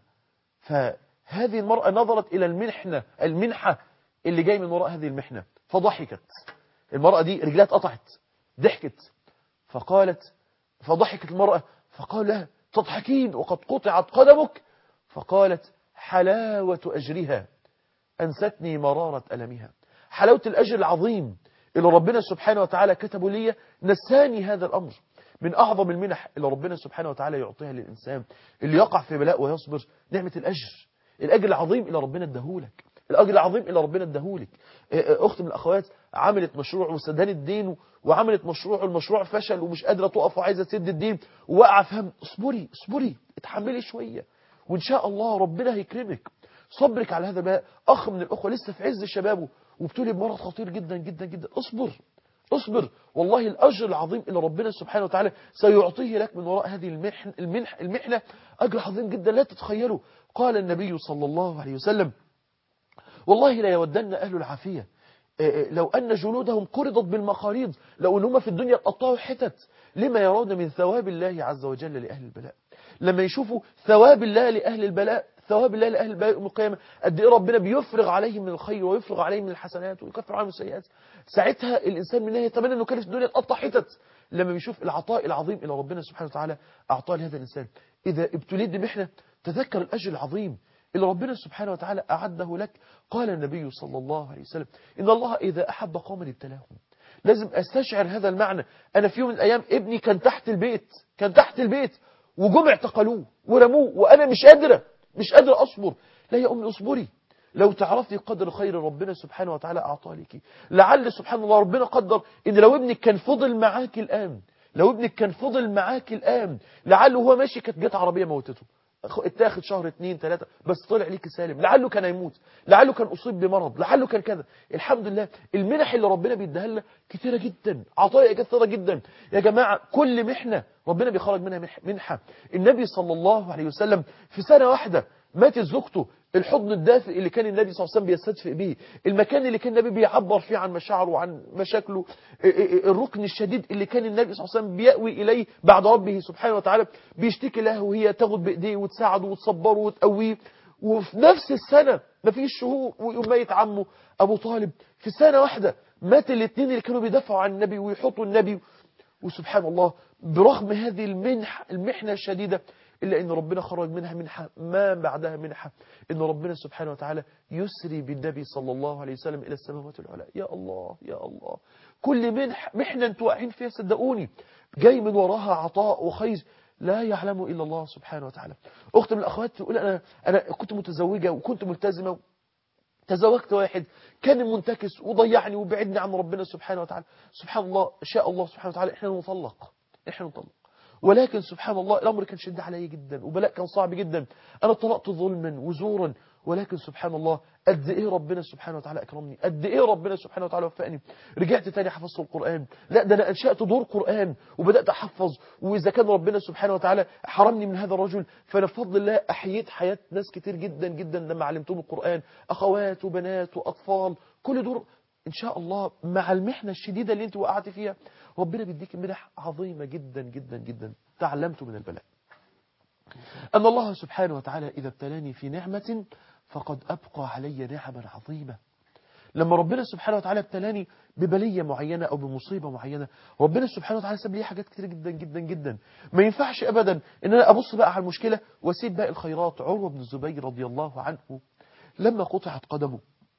فهذه المرأة نظرت إلى المنحنة المنحة اللي جاي من وراء هذه المحنة فضحكت المرأة دي رجلها اتقطعت ضحكت فقالت فضحكت المرأة فقال لها تضحكين وقد قطعت قدمك فقالت حلاوة أجرها أنستني مرارة ألمها حلاوة الأجر العظيم اللي ربنا سبحانه وتعالى كتبه لي نساني هذا الأمر من أعظم المنح اللي ربنا سبحانه وتعالى يعطيها للإنسان اللي يقع في بلاء ويصبر نعمة الأجر الأجر العظيم اللي ربنا اداهولك الأجر العظيم اللي ربنا اداهولك أخت من الأخوات عملت مشروع وسدان الدين وعملت مشروع والمشروع فشل ومش قادرة تقف وعايزة تسد الدين ووقع فهم اصبري اصبري اتحملي شوية وإن شاء الله ربنا هيكرمك صبرك على هذا البلاء أخ من الأخوة لسه في عز شبابه وبتولي بمرض خطير جدا جدا جدا اصبر اصبر والله الأجر العظيم اللي ربنا سبحانه وتعالى سيعطيه لك من وراء هذه المحن المنح المحنة أجر عظيم جدا لا تتخيله قال النبي صلى الله عليه وسلم والله لا يودن أهل العافية لو أن جلودهم قرضت بالمقاريض لو أن هم في الدنيا اتقطعوا حتت لما يرون من ثواب الله عز وجل لأهل البلاء لما يشوفوا ثواب الله لأهل البلاء ثواب الله لأهل البلاء يوم القيامة قد إيه ربنا بيفرغ عليهم من الخير ويفرغ عليهم من الحسنات ويكفر عنهم السيئات ساعتها الإنسان منها يتمنى أنه كان في الدنيا تقطع حتت لما بيشوف العطاء العظيم إلى ربنا سبحانه وتعالى أعطاه لهذا الإنسان إذا ابتليت بمحنة تذكر الأجر العظيم اللي ربنا سبحانه وتعالى أعده لك قال النبي صلى الله عليه وسلم إن الله إذا أحب قوما ابتلاهم لازم استشعر هذا المعنى انا في يوم من الايام ابني كان تحت البيت كان تحت البيت وجم اعتقلوه ورموه وانا مش قادره مش قادره اصبر لا يا امي اصبري لو تعرفي قدر خير ربنا سبحانه وتعالى اعطاه لك لعل سبحان الله ربنا قدر ان لو ابنك كان فضل معاك الان لو ابنك كان فضل معاك الان لعله هو ماشي كانت جت عربيه موتته اتاخد شهر اتنين تلاتة بس طلع ليك سالم لعله كان هيموت لعله كان أصيب بمرض لعله كان كذا الحمد لله المنح اللي ربنا بيديها لنا كتيرة جدا عطايا كثيرة جدا يا جماعة كل محنة ربنا بيخرج منها منحة النبي صلى الله عليه وسلم في سنة واحدة ماتت زوجته الحضن الدافئ اللي كان النبي صلى الله عليه وسلم بيستدفئ به المكان اللي كان النبي بيعبر فيه عن مشاعره وعن مشاكله الركن الشديد اللي كان النبي صلى الله عليه وسلم بيأوي إليه بعد ربه سبحانه وتعالى بيشتكي له وهي تاخد بإيديه وتساعده وتصبره وتقويه وفي نفس السنة ما فيش شهور ويقوم ميت عمه أبو طالب في سنة واحدة مات الاثنين اللي كانوا بيدافعوا عن النبي ويحطوا النبي وسبحان الله برغم هذه المنح المحنة الشديدة إلا أن ربنا خرج منها منحة ما بعدها منحة أن ربنا سبحانه وتعالى يسري بالنبي صلى الله عليه وسلم إلى السماوات العلى يا الله يا الله كل منح محنة انتوا واقعين فيها صدقوني جاي من وراها عطاء وخير لا يعلم إلا الله سبحانه وتعالى أخت من الأخوات تقول أنا, أنا كنت متزوجة وكنت ملتزمة تزوجت واحد كان منتكس وضيعني وبعدني عن ربنا سبحانه وتعالى سبحان الله شاء الله سبحانه وتعالى احنا نطلق احنا نطلق ولكن سبحان الله الأمر كان شد علي جدا وبلاء كان صعب جدا أنا طلقت ظلما وزورا ولكن سبحان الله قد إيه ربنا سبحانه وتعالى أكرمني قد إيه ربنا سبحانه وتعالى وفقني رجعت تاني حفظت القرآن لا ده أنا أنشأت دور قرآن وبدأت أحفظ وإذا كان ربنا سبحانه وتعالى حرمني من هذا الرجل فأنا بفضل الله أحييت حياة ناس كتير جدا جدا لما علمتهم القرآن أخوات وبنات وأطفال كل دور إن شاء الله مع المحنة الشديدة اللي أنت وقعت فيها ربنا بيديك منح عظيمة جدا جدا جدا تعلمت من البلاء أن الله سبحانه وتعالى إذا ابتلاني في نعمة فقد أبقى علي نعما عظيمة لما ربنا سبحانه وتعالى ابتلاني ببلية معينة أو بمصيبة معينة ربنا سبحانه وتعالى ساب لي حاجات كتير جدا جدا جدا ما ينفعش أبدا إن أنا أبص بقى على المشكلة واسيب باقي الخيرات عروة بن الزبير رضي الله عنه لما قطعت قدمه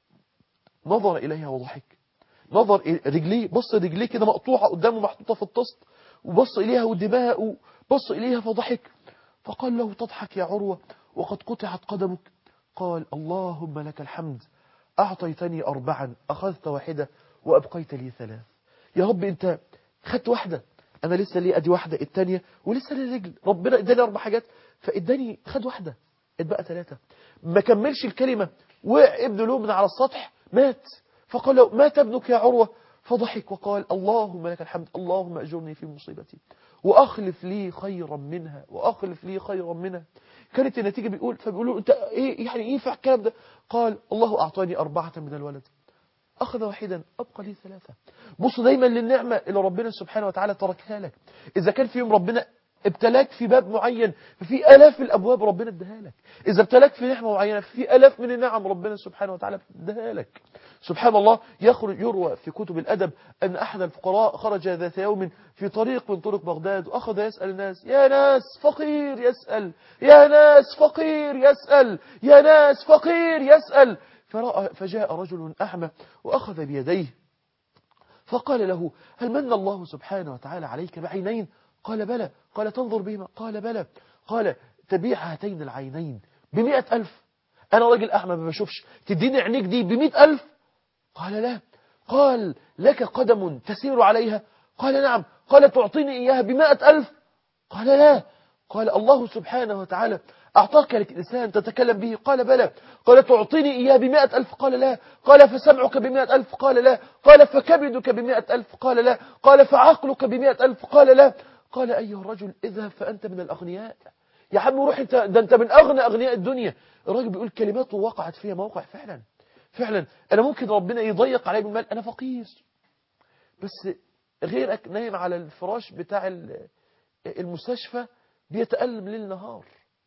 نظر إليها وضحك نظر رجليه بص رجليه كده مقطوعة قدامه محطوطة في الطست وبص إليها ودماءه بص إليها فضحك فقال له تضحك يا عروة وقد قطعت قدمك قال اللهم لك الحمد أعطيتني أربعا أخذت واحدة وأبقيت لي ثلاث يا رب أنت خدت واحدة أنا لسه لي أدي واحدة التانية ولسه لي رجل ربنا إداني أربع حاجات فإداني خد واحدة اتبقى ثلاثة ما كملش الكلمة وقع ابن له من على السطح مات فقال له مات ابنك يا عروة فضحك وقال اللهم لك الحمد اللهم أجرني في مصيبتي وأخلف لي خيرا منها وأخلف لي خيرا منها كانت النتيجة بيقول فبيقولوا أنت إيه يعني إيه ينفع الكلام ده قال الله أعطاني أربعة من الولد أخذ واحدا أبقى لي ثلاثة بص دايما للنعمة اللي ربنا سبحانه وتعالى تركها لك إذا كان في يوم ربنا ابتلاك في باب معين ففي ألاف الأبواب ربنا اداها لك إذا ابتلاك في نعمة معينة في ألاف من النعم ربنا سبحانه وتعالى اداها لك سبحان الله يخرج يروى في كتب الأدب أن أحد الفقراء خرج ذات يوم في طريق من طرق بغداد وأخذ يسأل الناس يا ناس فقير يسأل يا ناس فقير يسأل يا ناس فقير يسأل فرأى فجاء رجل أعمى وأخذ بيديه فقال له هل من الله سبحانه وتعالى عليك بعينين قال بلى قال تنظر بهما قال بلى قال تبيع هاتين العينين بمئة ألف أنا راجل أعمى ما بشوفش تديني عينيك دي بمئة ألف قال لا قال لك قدم تسير عليها قال نعم قال تعطيني إياها بمئة ألف قال لا قال الله سبحانه وتعالى أعطاك الإنسان تتكلم به قال بلى قال تعطيني إياه بمئة ألف قال لا قال فسمعك بمئة ألف قال لا قال فكبدك بمئة ألف قال لا قال فعقلك بمئة ألف قال لا قال أيها الرجل اذهب فأنت من الأغنياء يا عم روح انت ده انت من أغنى أغنياء الدنيا الراجل بيقول كلماته وقعت فيها موقع فعلا فعلا أنا ممكن ربنا يضيق علي بالمال أنا فقير بس غيرك نايم على الفراش بتاع المستشفى بيتألم ليل نهار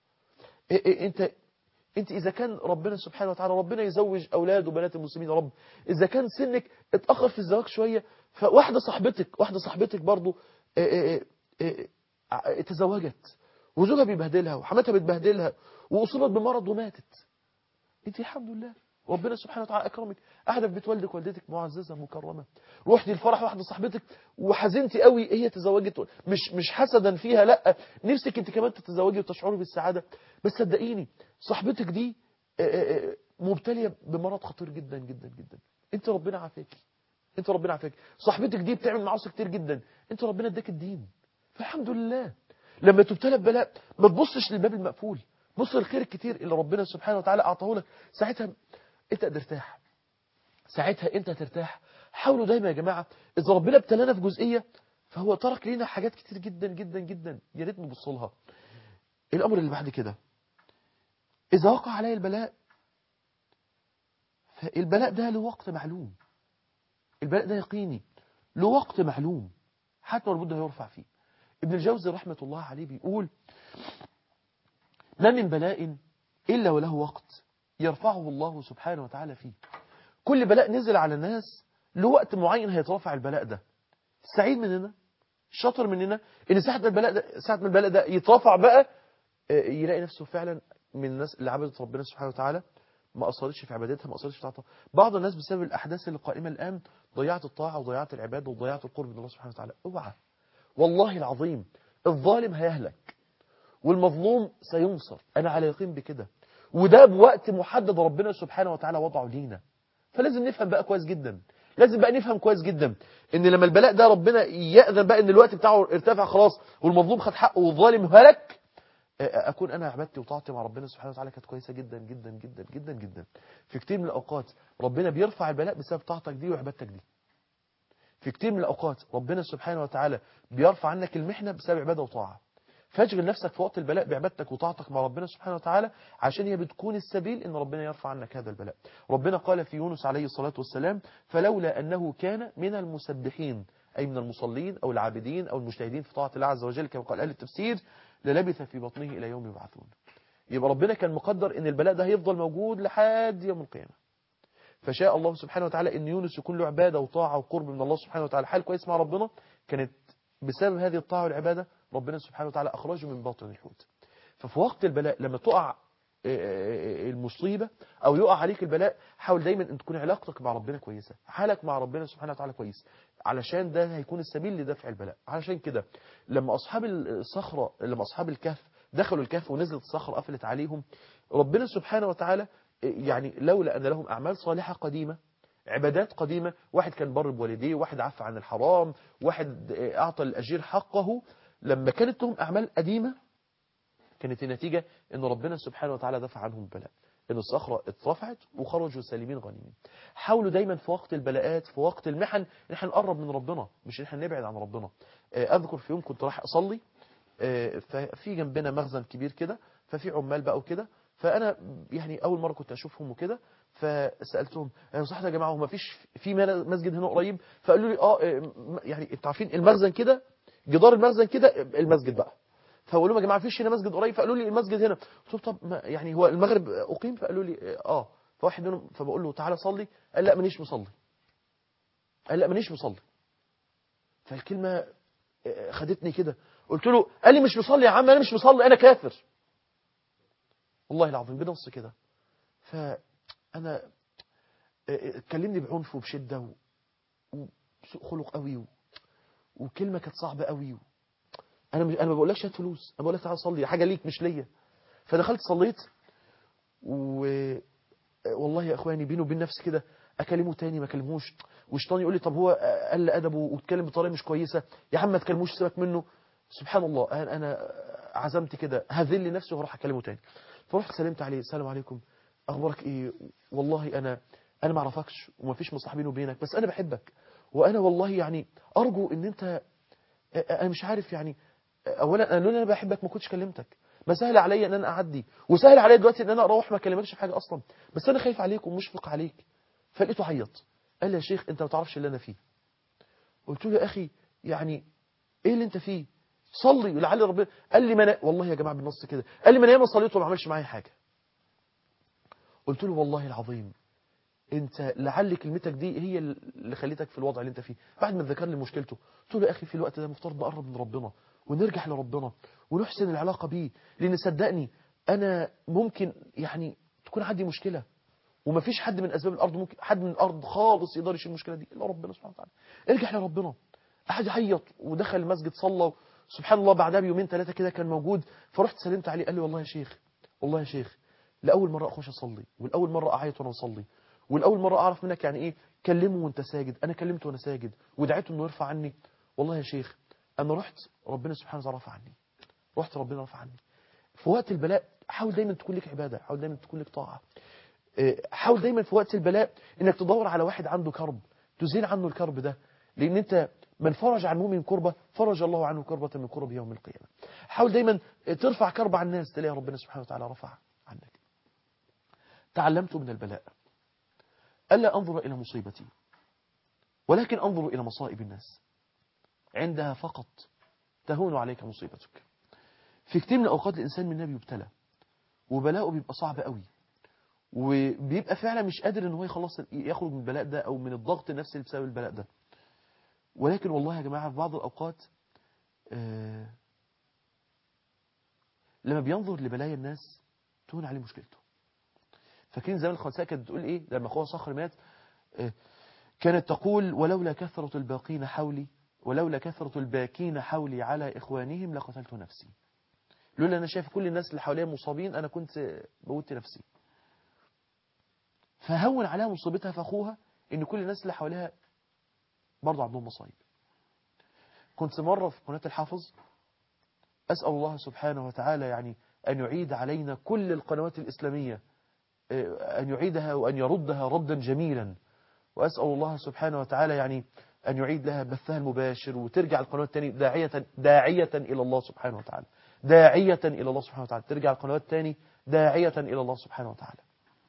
انت انت اذا كان ربنا سبحانه وتعالى ربنا يزوج اولاد وبنات المسلمين يا رب اذا كان سنك اتاخر في الزواج شويه فواحده صاحبتك واحده صاحبتك برضو اه اه اه تزوجت وزوجها بيبهدلها وحماتها بتبهدلها واصيبت بمرض وماتت انت الحمد لله ربنا سبحانه وتعالى اكرمك قاعده في بيت والدك والدتك معززه مكرمه رحتي الفرح واحده صاحبتك وحزنتي قوي هي تزوجت مش مش حسدا فيها لا نفسك انت كمان تتزوجي وتشعري بالسعاده بس صدقيني صاحبتك دي آه، آه، آه، مبتليه بمرض خطير جدا جدا جدا انت ربنا عافاكي انت ربنا عافاك صاحبتك دي بتعمل معاصي كتير جدا انت ربنا اداك الدين فالحمد لله لما تبتلى ببلاء ما تبصش للباب المقفول بص للخير الكتير اللي ربنا سبحانه وتعالى اعطاه لك ساعتها انت هترتاح ساعتها انت هترتاح حاولوا دايما يا جماعه اذا ربنا ابتلانا في جزئيه فهو ترك لنا حاجات كتير جدا جدا جدا يا ريت نبص لها الامر اللي بعد كده اذا وقع علي البلاء فالبلاء ده له وقت معلوم البلاء ده يقيني له وقت معلوم حتى لابد هيرفع فيه ابن الجوزي رحمة الله عليه بيقول ما من بلاء إلا وله وقت يرفعه الله سبحانه وتعالى فيه كل بلاء نزل على الناس له وقت معين هيترفع البلاء ده السعيد مننا الشاطر مننا ان ساعة ما البلاء ده ساعة ما البلاء ده يترفع بقى آه، يلاقي نفسه فعلا من الناس اللي عبدت ربنا سبحانه وتعالى ما قصرتش في عبادتها ما قصرتش في طاعتها بعض الناس بسبب الأحداث اللي قائمة الآن ضيعت الطاعة وضيعت العبادة وضيعت القرب من الله سبحانه وتعالى اوعى والله العظيم الظالم هيهلك والمظلوم سينصر أنا على يقين بكده وده بوقت محدد ربنا سبحانه وتعالى وضعه لينا فلازم نفهم بقى كويس جدا لازم بقى نفهم كويس جدا ان لما البلاء ده ربنا يأذن بقى ان الوقت بتاعه ارتفع خلاص والمظلوم خد حقه والظالم هلك اكون انا عبادتي وطاعتي مع ربنا سبحانه وتعالى كانت كويسه جدا جدا جدا جدا جدا في كتير من الاوقات ربنا بيرفع البلاء بسبب طاعتك دي وعبادتك دي في كتير من الاوقات ربنا سبحانه وتعالى بيرفع عنك المحنه بسبب عباده وطاعه فاشغل نفسك في وقت البلاء بعبادتك وطاعتك مع ربنا سبحانه وتعالى عشان هي بتكون السبيل ان ربنا يرفع عنك هذا البلاء ربنا قال في يونس عليه الصلاه والسلام فلولا انه كان من المسبحين أي من المصلين أو العابدين أو المجتهدين في طاعة الله عز وجل كما قال أهل التفسير للبث في بطنه إلى يوم يبعثون يبقى ربنا كان مقدر ان البلاء ده هيفضل موجود لحد يوم القيامة فشاء الله سبحانه وتعالى ان يونس يكون له عبادة وطاعة وقرب من الله سبحانه وتعالى حال كويس مع ربنا كانت بسبب هذه الطاعة والعبادة ربنا سبحانه وتعالى أخرجه من باطن الحوت ففي وقت البلاء لما تقع المصيبة أو يقع عليك البلاء حاول دايما أن تكون علاقتك مع ربنا كويسة حالك مع ربنا سبحانه وتعالى كويس علشان ده هيكون السبيل لدفع البلاء علشان كده لما أصحاب الصخرة لما أصحاب الكهف دخلوا الكهف ونزلت الصخرة قفلت عليهم ربنا سبحانه وتعالى يعني لولا أن لهم أعمال صالحة قديمة عبادات قديمة واحد كان بر بوالديه واحد عفى عن الحرام واحد أعطى الأجير حقه لما كانت لهم أعمال قديمة كانت النتيجة ان ربنا سبحانه وتعالى دفع عنهم البلاء ان الصخرة اترفعت وخرجوا سالمين غانمين حاولوا دايما في وقت البلاءات في وقت المحن ان احنا نقرب من ربنا مش ان احنا نبعد عن ربنا اذكر في يوم كنت رايح اصلي ففي جنبنا مخزن كبير كده ففي عمال بقى وكده فانا يعني اول مره كنت اشوفهم وكده فسالتهم يا صح يا جماعه هو ما فيش في مسجد هنا قريب فقالوا لي اه يعني انتوا عارفين المخزن كده جدار المخزن كده المسجد بقى فقالوا لهم يا جماعه فيش هنا مسجد قريب فقالوا لي المسجد هنا قلت طب ما يعني هو المغرب اقيم فقالوا لي اه فواحد منهم فبقول له تعالى صلي قال لا مانيش مصلي قال لا مانيش مصلي فالكلمه خدتني كده قلت له قال لي مش مصلي يا عم انا مش مصلي انا كافر والله العظيم بنص كده فانا اتكلمني بعنف وبشده وسوء خلق قوي وكلمه كانت صعبه قوي انا مش انا ما بقولكش هات فلوس انا بقول لك تعالى صلي حاجه ليك مش ليا فدخلت صليت و والله يا اخواني بيني وبين نفسي كده اكلمه تاني ما اكلموش وشيطان يقول لي طب هو قل ادبه واتكلم بطريقه مش كويسه يا عم ما تكلموش سيبك منه سبحان الله انا انا عزمت كده هذل نفسي وهروح اكلمه تاني فرحت سلمت عليه السلام عليكم اخبارك ايه والله انا انا ما اعرفكش وما فيش مصلحه بيني وبينك بس انا بحبك وانا والله يعني ارجو ان انت انا مش عارف يعني اولا انا لولا انا بحبك ما كنتش كلمتك ما سهل عليا ان انا اعدي وسهل عليا دلوقتي ان انا اروح ما اكلمكش في حاجه اصلا بس انا خايف عليك ومشفق عليك فلقيته عيط قال لي يا شيخ انت ما تعرفش اللي انا فيه قلت له يا اخي يعني ايه اللي انت فيه صلي ولعل ربنا قال لي ما أنا... والله يا جماعه بالنص كده قال لي ما انا ياما صليت وما عملش معايا حاجه قلت له والله العظيم انت لعل كلمتك دي هي اللي خليتك في الوضع اللي انت فيه بعد ما ذكر لي مشكلته قلت له يا اخي في الوقت ده مفترض نقرب من ربنا ونرجع لربنا ونحسن العلاقة بيه لأن صدقني أنا ممكن يعني تكون عندي مشكلة ومفيش حد من اسباب الارض ممكن حد من الارض خالص يقدر يشيل المشكله دي الا ربنا سبحانه وتعالى ارجع لربنا احد يعيط ودخل المسجد صلى سبحان الله بعدها بيومين ثلاثه كده كان موجود فرحت سلمت عليه قال لي والله يا شيخ والله يا شيخ لاول مره اخش اصلي والاول مره اعيط وانا بصلي والاول مره اعرف منك يعني ايه كلمه وانت ساجد انا كلمته وانا ساجد ودعيته انه يرفع عني والله يا شيخ انا رحت ربنا سبحانه وتعالى رفع عني رحت ربنا رفع عني في وقت البلاء حاول دايما تكون لك عباده حاول دايما تكون لك طاعه إيه، حاول دايما في وقت البلاء انك تدور على واحد عنده كرب تزيل عنه الكرب ده لان انت من فرج عن مؤمن كربة فرج الله عنه كربة من كرب يوم القيامة حاول دايما ترفع كرب عن الناس تلاقي ربنا سبحانه وتعالى رفع عنك تعلمت من البلاء ألا أنظر إلى مصيبتي ولكن أنظر إلى مصائب الناس عندها فقط تهون عليك مصيبتك في كتير من أوقات الإنسان منها بيبتلى وبلاؤه بيبقى صعب قوي وبيبقى فعلا مش قادر ان هو يخلص يخرج من البلاء ده او من الضغط النفسي اللي بسبب البلاء ده ولكن والله يا جماعة في بعض الأوقات آه لما بينظر لبلايا الناس تهون عليه مشكلته فاكرين زمان الخنساء كانت بتقول ايه لما اخوها صخر مات آه كانت تقول ولولا كثرة الباقين حولي ولولا كثرة الباكين حولي على إخوانهم لقتلت نفسي لولا أنا شايف كل الناس اللي حواليا مصابين أنا كنت موت نفسي فهون عليها مصيبتها في أخوها إن كل الناس اللي حواليها برضه عندهم مصايب كنت مرة في قناة الحافظ أسأل الله سبحانه وتعالى يعني أن يعيد علينا كل القنوات الإسلامية أن يعيدها وأن يردها ردا جميلا وأسأل الله سبحانه وتعالى يعني أن يعيد لها بثها المباشر وترجع القنوات تاني داعية, داعية إلى الله سبحانه وتعالى داعية إلى الله سبحانه وتعالى ترجع القنوات تاني داعية إلى الله سبحانه وتعالى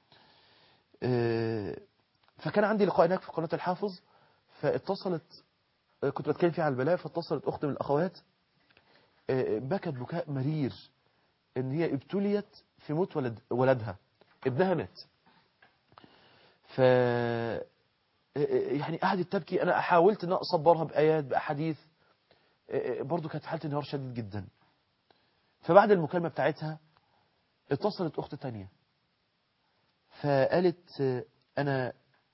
فكان عندي لقاء هناك في قناة الحافظ فاتصلت كنت بتكلم فيها على البلاء فاتصلت أخت من الأخوات بكت بكاء مرير ان هي ابتليت في موت ولد ولدها ابنها مات ف يعني قعدت تبكي انا حاولت ان اصبرها بايات باحاديث برضو كانت حالة انهيار شديد جدا فبعد المكالمة بتاعتها اتصلت اخت تانية فقالت انا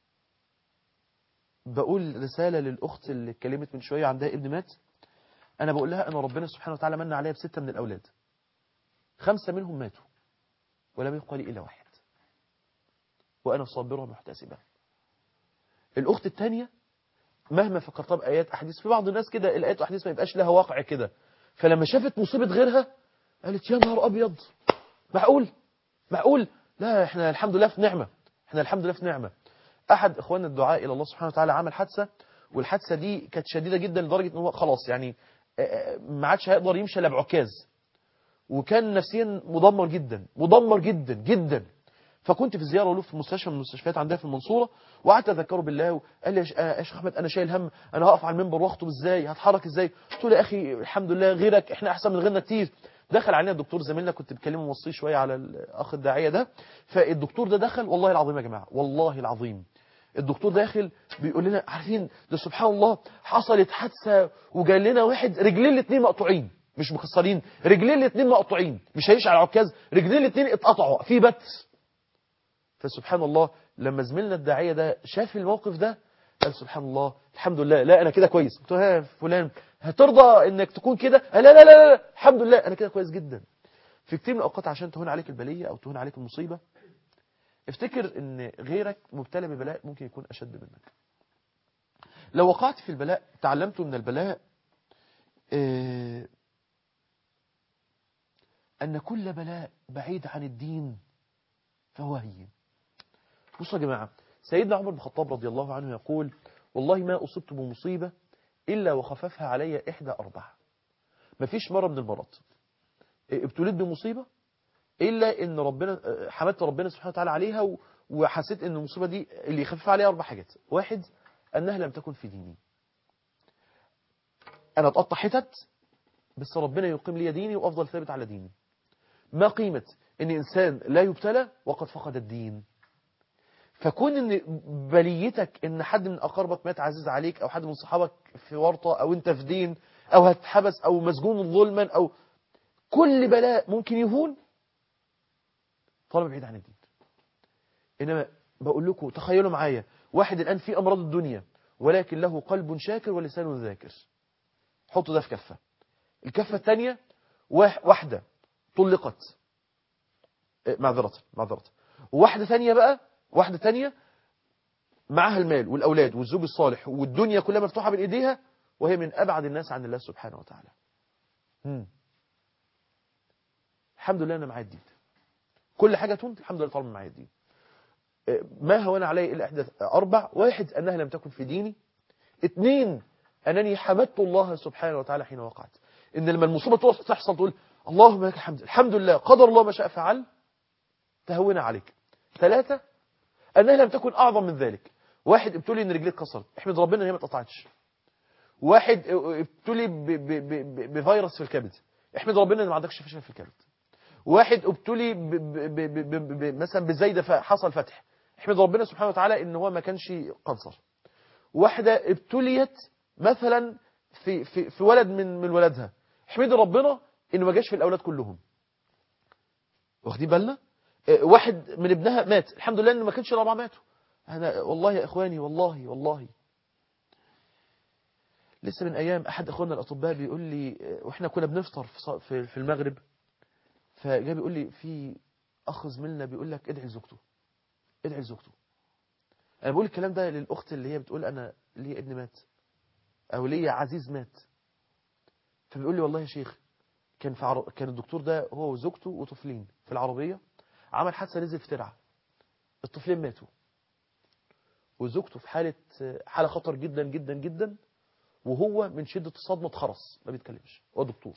بقول رسالة للأخت اللي اتكلمت من شوية عندها ابن مات أنا بقول لها أن ربنا سبحانه وتعالى من عليها بستة من الأولاد خمسة منهم ماتوا ولم يبقى لي إلا واحد وأنا صابرة محتسبة الأخت الثانية مهما فكرتها بآيات أحاديث في بعض الناس كده الآيات وأحاديث ما يبقاش لها واقع كده فلما شافت مصيبة غيرها قالت يا نهار أبيض معقول معقول لا احنا الحمد لله في نعمة احنا الحمد لله في نعمة أحد إخواننا الدعاء إلى الله سبحانه وتعالى عمل حادثة والحادثة دي كانت شديدة جدا لدرجة ان هو خلاص يعني ما عادش هيقدر يمشي الا بعكاز وكان نفسيا مدمر جدا مدمر جدا جدا فكنت في زيارة له في مستشفى من المستشفيات عندنا في المنصورة وقعدت أذكره بالله وقال لي يا شيخ أحمد أنا شايل هم أنا هقف على المنبر واخطب إزاي هتحرك إزاي قلت له يا أخي الحمد لله غيرك إحنا أحسن من غيرنا كتير دخل علينا الدكتور زميلنا كنت بكلمه موصيه شوية على الأخ الداعية ده فالدكتور ده دخل والله العظيم يا جماعة والله العظيم الدكتور داخل بيقول لنا عارفين ده سبحان الله حصلت حادثة وجاي لنا واحد رجلين الاثنين مقطوعين مش مكسرين رجلين الاثنين مقطوعين مش هيمشي على عكاز رجلين الاثنين اتقطعوا في بت فسبحان الله لما زميلنا الداعية ده شاف الموقف ده قال سبحان الله الحمد لله لا انا كده كويس قلت له ها فلان هترضى انك تكون كده لا لا لا لا الحمد لله انا كده كويس جدا في كتير من الاوقات عشان تهون عليك البليه او تهون عليك المصيبه افتكر ان غيرك مبتلى ببلاء ممكن يكون اشد منك لو وقعت في البلاء تعلمت من البلاء اه ان كل بلاء بعيد عن الدين فهو هين بصوا يا جماعة سيدنا عمر بن الخطاب رضي الله عنه يقول والله ما أصبت بمصيبة إلا وخففها علي إحدى أربعة مفيش مرة من المرات ابتليت بمصيبة إلا إن ربنا حمدت ربنا سبحانه وتعالى عليها وحسيت إن المصيبة دي اللي يخفف عليها أربع حاجات واحد أنها لم تكن في ديني أنا اتقطع حتت بس ربنا يقيم لي ديني وأفضل ثابت على ديني ما قيمة إن إنسان لا يبتلى وقد فقد الدين فكون ان بليتك ان حد من اقاربك مات عزيز عليك او حد من صحابك في ورطة او انت في دين او هتحبس او مسجون ظلما او كل بلاء ممكن يهون طالما بعيد عن الدين انما بقول لكم تخيلوا معايا واحد الآن في أمراض الدنيا ولكن له قلب شاكر ولسان ذاكر حطوا ده في كفة الكفة الثانية واحدة طلقت معذرة معذرة وواحدة ثانية بقى واحدة ثانية معها المال والأولاد والزوج الصالح والدنيا كلها مفتوحة بين إيديها وهي من أبعد الناس عن الله سبحانه وتعالى مم. الحمد لله أنا معايا الدين كل حاجة تون الحمد لله طالما معايا الدين ما هون علي إلا إحدى أربع واحد أنها لم تكن في ديني اثنين أنني حمدت الله سبحانه وتعالى حين وقعت إن لما المصيبة تحصل تقول اللهم لك الحمد الحمد لله قدر الله ما شاء فعل تهون عليك ثلاثة أنها لم تكن أعظم من ذلك واحد ابتلي ان رجليه اتكسرت احمد ربنا ان هي ما اتقطعتش واحد ابتلي بفيروس في الكبد احمد ربنا ان ما عندكش فشل في الكبد واحد ابتلي مثلا بزايده فحصل فتح احمد ربنا سبحانه وتعالى ان هو ما كانش قنصر واحده ابتليت مثلا في في في ولد من من ولادها احمد ربنا انه ما جاش في الاولاد كلهم واخدين بالنا واحد من ابنها مات الحمد لله ان ما كانش الاربعه ماتوا أنا والله يا إخواني والله والله لسه من أيام أحد أخواننا الأطباء بيقول لي وإحنا كنا بنفطر في في المغرب فجاء بيقول لي في أخ زميلنا بيقول لك ادعي لزوجته ادعي لزوجته أنا بقول الكلام ده للأخت اللي هي بتقول أنا لي ابن مات أو لي عزيز مات فبيقول لي والله يا شيخ كان في عر... كان الدكتور ده هو وزوجته وطفلين في العربية عمل حادثة نزل في ترعة الطفلين ماتوا وزوجته في حالة حالة خطر جدا جدا جدا وهو من شدة الصدمة اتخرس ما بيتكلمش هو دكتور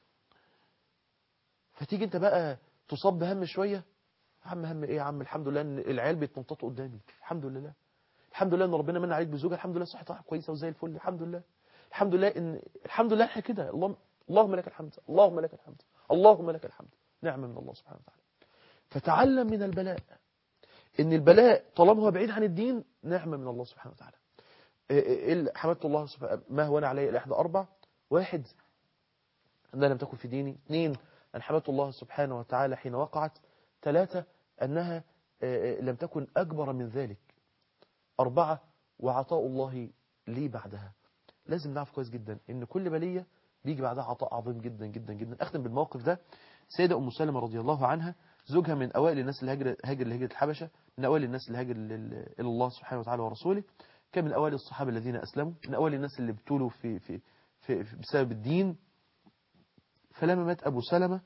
فتيجي انت بقى تصاب بهم شوية يا عم هم ايه يا عم الحمد لله ان العيال بيتنططوا قدامي الحمد لله الحمد لله ان ربنا من عليك بزوجة الحمد لله صحتها كويسة وزي الفل الحمد لله الحمد لله ان الحمد لله احنا كده اللهم اللهم لك الحمد اللهم لك الحمد اللهم لك الحمد نعمة من الله سبحانه وتعالى فتعلم من البلاء ان البلاء طالما هو بعيد عن الدين نعمة من الله سبحانه وتعالى حمدت الله سبحانه ما هو أنا عليه الإحدى أربع واحد أنها لم تكن في ديني اثنين أن حمدت الله سبحانه وتعالى حين وقعت ثلاثة أنها لم تكن أكبر من ذلك أربعة وعطاء الله لي بعدها لازم نعرف كويس جدا ان كل بلية بيجي بعدها عطاء عظيم جدا جدا جدا أختم بالموقف ده سيدة أم سلمة رضي الله عنها زوجها من أوائل الناس اللي هاجر هاجر لهجرة الحبشة من أوائل الناس اللي هاجر إلى الله سبحانه وتعالى ورسوله كان من أوائل الصحابة الذين أسلموا من أوائل الناس اللي ابتلوا في, في, في, في بسبب الدين فلما مات أبو سلمة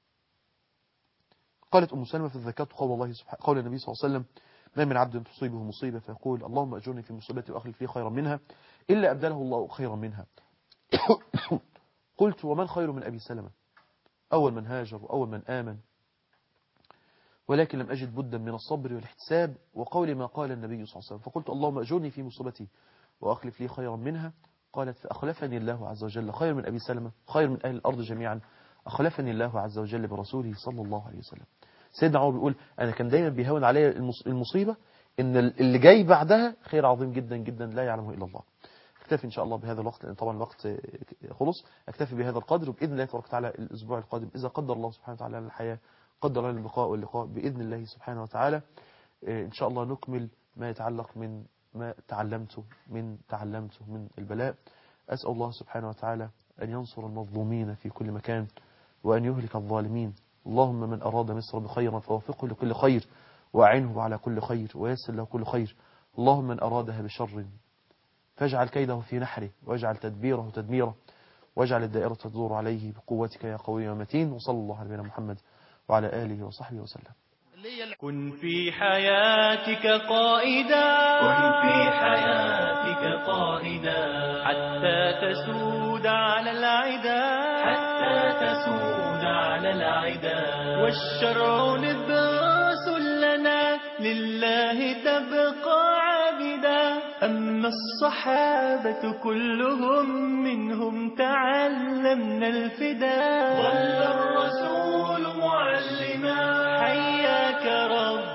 قالت أم سلمة في الذكاة قول الله سبحانه قول النبي صلى الله عليه وسلم ما من عبد تصيبه مصيبة فيقول اللهم أجرني في مصيبتي وأخلف لي خيرا منها إلا أبدله الله خيرا منها قلت ومن خير من أبي سلمة أول من هاجر وأول من آمن ولكن لم أجد بدا من الصبر والاحتساب وقول ما قال النبي صلى الله عليه وسلم فقلت اللهم أجرني في مصيبتي وأخلف لي خيرا منها قالت فأخلفني الله عز وجل خير من أبي سلمة خير من أهل الأرض جميعا أخلفني الله عز وجل برسوله صلى الله عليه وسلم سيدنا عمر بيقول أنا كان دايما بيهون علي المصيبة إن اللي جاي بعدها خير عظيم جدا جدا لا يعلمه إلا الله اكتفي إن شاء الله بهذا الوقت لأن طبعا الوقت خلص اكتفي بهذا القدر وبإذن الله تبارك وتعالى الأسبوع القادم إذا قدر الله سبحانه وتعالى لنا الحياة قدر لنا اللقاء واللقاء بإذن الله سبحانه وتعالى إن شاء الله نكمل ما يتعلق من ما تعلمته من تعلمته من البلاء أسأل الله سبحانه وتعالى أن ينصر المظلومين في كل مكان وأن يهلك الظالمين اللهم من أراد مصر بخير فوفقه لكل خير وأعنه على كل خير ويسر له كل خير اللهم من أرادها بشر فاجعل كيده في نحره واجعل تدبيره تدميره واجعل الدائرة تدور عليه بقوتك يا قوي ومتين وصلى الله على نبينا محمد وعلى آله وصحبه وسلم كن في حياتك قائدا كن في حياتك قائدا حتى تسود على العدا حتى تسود على العدا والشرع نبراس لنا لله تبقى عابدا أما الصحابة كلهم منهم تعلمنا الفدا ظل الرسول معلما حياك رب